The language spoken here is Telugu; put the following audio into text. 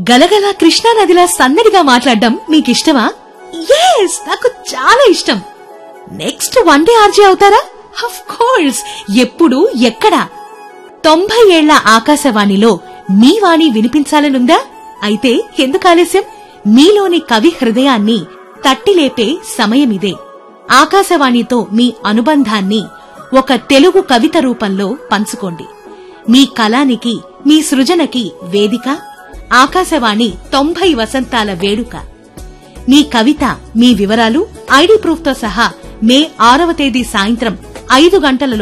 గలగల కృష్ణానదిలా సన్నడిగా మాట్లాడడం మీకిష్టమా ఎస్ నాకు చాలా ఇష్టం నెక్స్ట్ వన్ డే ఆర్జే అవుతారా అఫ్ కోర్స్ ఎప్పుడు ఎక్కడ తొంభై ఏళ్ల ఆకాశవాణిలో మీ వాణి వినిపించాలనుందా అయితే ఎందుకు ఆలస్యం మీలోని కవి హృదయాన్ని తట్టిలేపే సమయమిదే ఆకాశవాణితో మీ అనుబంధాన్ని ఒక తెలుగు కవిత రూపంలో పంచుకోండి మీ కళానికి మీ సృజనకి వేదిక ఆకాశవాణి తొంభై వసంతాల వేడుక మీ కవిత మీ వివరాలు ఐడి ప్రూఫ్తో సహా మే ఆరవ తేదీ సాయంత్రం ఐదు గంటల